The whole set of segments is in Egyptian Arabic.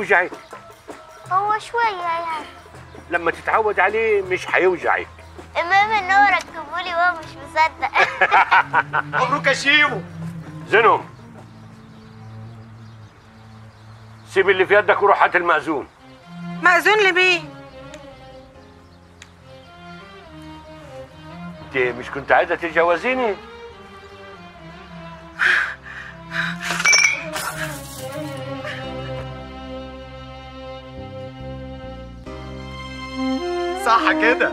هيوجعك هو شوية يعني لما تتعود عليه مش هيوجعك المهم ان هو ركبولي وهو مش مصدق مبروك يا شيمو زينهم سيب اللي في يدك وروح هات المأذون مأذون لمين؟ انت مش كنت عايزه تتجوزيني صح كده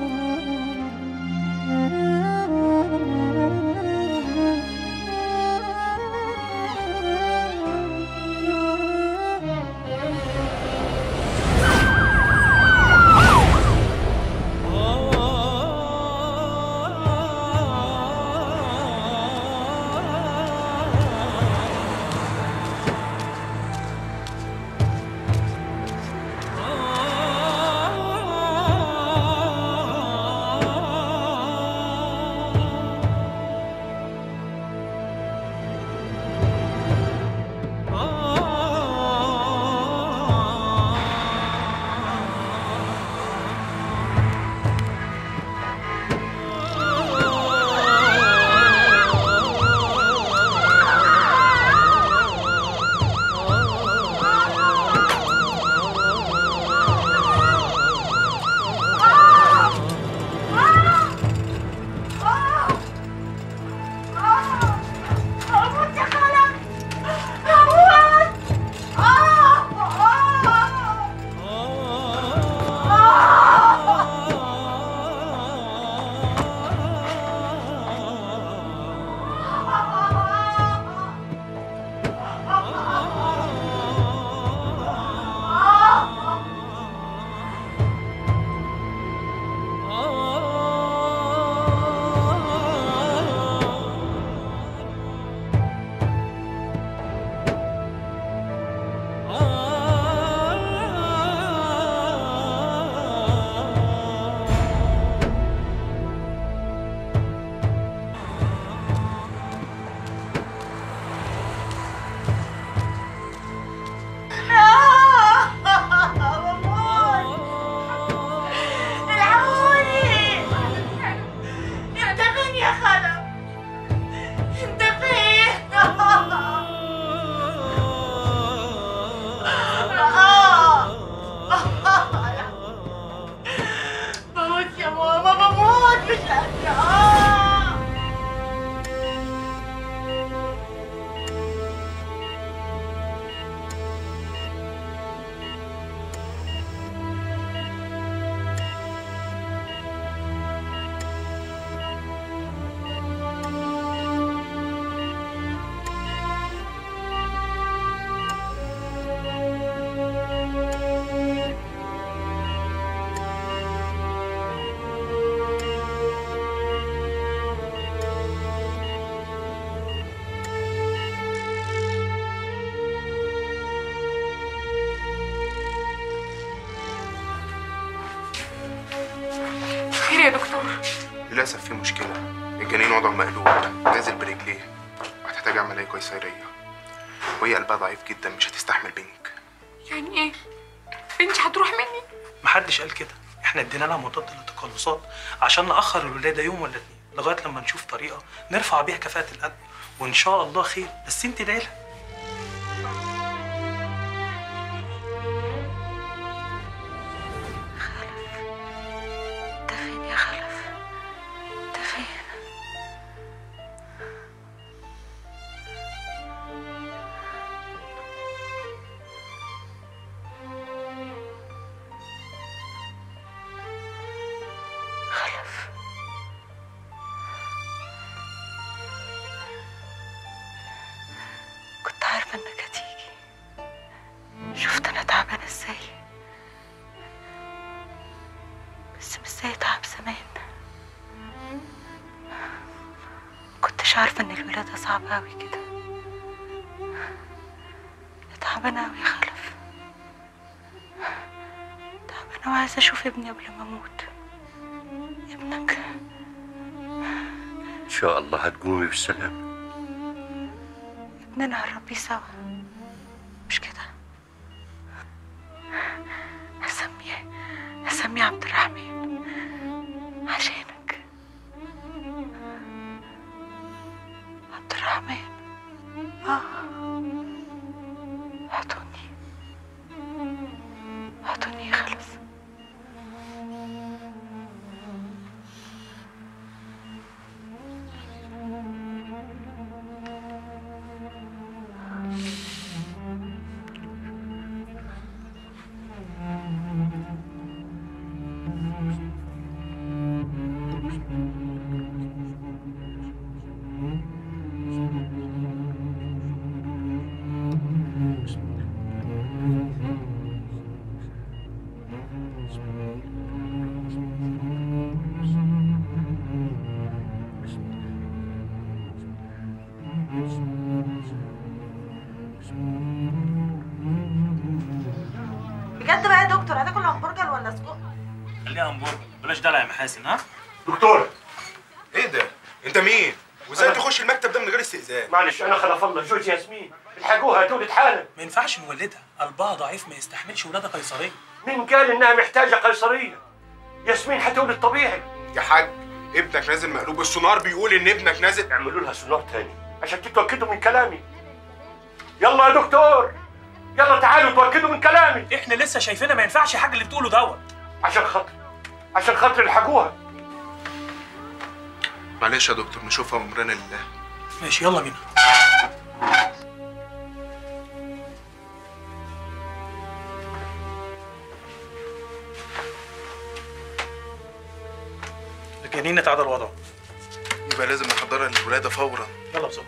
العوني انت فين يا خلف انت فين بموت يا ماما بموت مش قادرة خير يا دكتور للأسف في مشكلة الجنين وضعه مقلوب نازل برجليه وهتحتاج عملية قيصرية وهي قلبها ضعيف جدا مش هتستحمل بنك يعني ايه بنتي هتروح مني محدش قال كده احنا ادينا لها مضاد للتقلصات عشان ناخر الولاده يوم ولا اتنين لغايه لما نشوف طريقه نرفع بيها كفاءه القلب وان شاء الله خير بس انت ادعي لها انت فين يا خلف انت فين خلف كنت عارفة انك هتيجي شفت انا تعبانة ازاي بس مش زي تعب زمان كنتش عارفة ان الولادة صعبة اوي كده تعبانة اوي يا خلف تعبانة وعايزة اشوف ابني قبل ما اموت ابنك ان شاء الله هتقومي بالسلامه ابننا هنربيه سوا مش كده قوم يا عبد الرحمن عشانك عبد الرحمن اه احضني احضني خلص بجد بقى يا دكتور هتاكل همبرجر ولا سجق؟ خليها همبرجر بلاش دلع يا محاسن ها دكتور ايه ده انت مين وازاي تخش المكتب ده من غير استئذان معلش انا خلف الله زوج ياسمين الحقوها تولد حالا ما ينفعش نولدها قلبها ضعيف ما يستحملش ولاده قيصريه مين قال انها محتاجه قيصريه ياسمين حتولد طبيعي يا حاج ابنك نازل مقلوب السونار بيقول ان ابنك نازل اعملوا لها سونار تاني عشان تتاكدوا من كلامي يلا يا دكتور يلا تعالوا تاكدوا من كلامي احنا لسه شايفينها ما ينفعش يا حاج اللي بتقوله دوت عشان خاطر عشان خاطر الحقوها معلش يا دكتور نشوفها وامرنا لله ماشي يلا بينا الجنين اتعدل وضعه يبقى لازم نحضرها للولاده فورا يلا بسرعه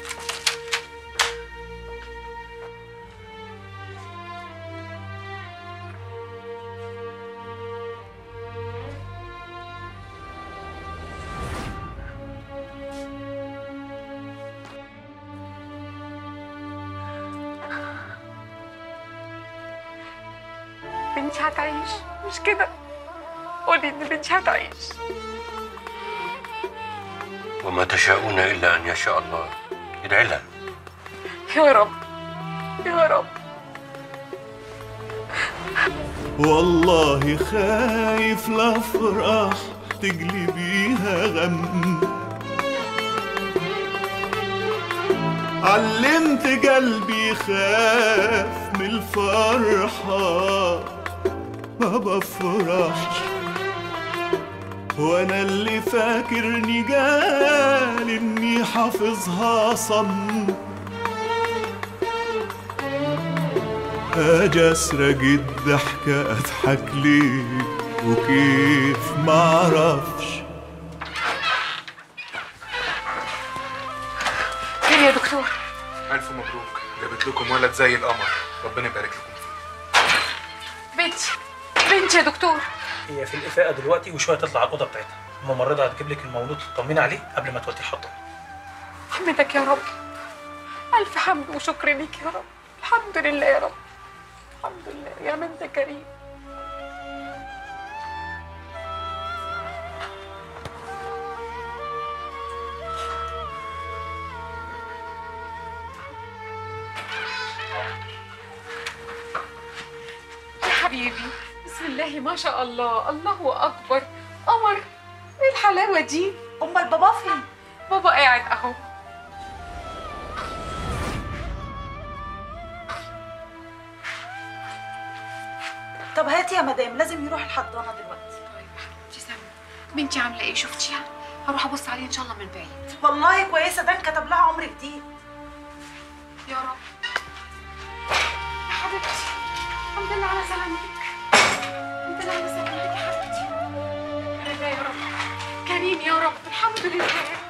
بنتي هتعيش مش كده قولي ان بنتي هتعيش وما تشاءون الا ان يشاء الله ادعي لها يا رب يا رب والله خايف لافرح تجلبيها غم علمت قلبي خاف من الفرحة ما بفرحش وانا اللي فاكرني قال اني حافظها صم اجي اسرق الضحكة اضحك ليه وكيف معرفش خير يا دكتور الف مبروك جابت لكم ولد زي القمر ربنا يبارك لكم فيه بنتي بنتي يا دكتور هي في الإفاقة دلوقتي وشوية تطلع على الأوضة بتاعتها الممرضة هتجيب لك المولود تطمني عليه قبل ما توديه حضانة حمدك يا رب ألف حمد وشكر ليك يا رب الحمد لله يا رب الحمد لله يا من انت كريم يا حبيبي بسم الله ما شاء الله الله أكبر قمر ايه الحلاوة دي امال بابا فين؟ بابا قاعد اهو طب هاتي يا مدام لازم يروح الحضانة دلوقتي طيب حبيبتي سامي بنتي عامله ايه شفتيها هروح ابص عليها ان شاء الله من بعيد والله كويسة ده انكتب لها عمر جديد يا رب يا حبيبتي الحمد لله على سلامتك الحمد لله على سلامتك يا حبيبتي يا رب يا رب كريم يا رب الحمد لله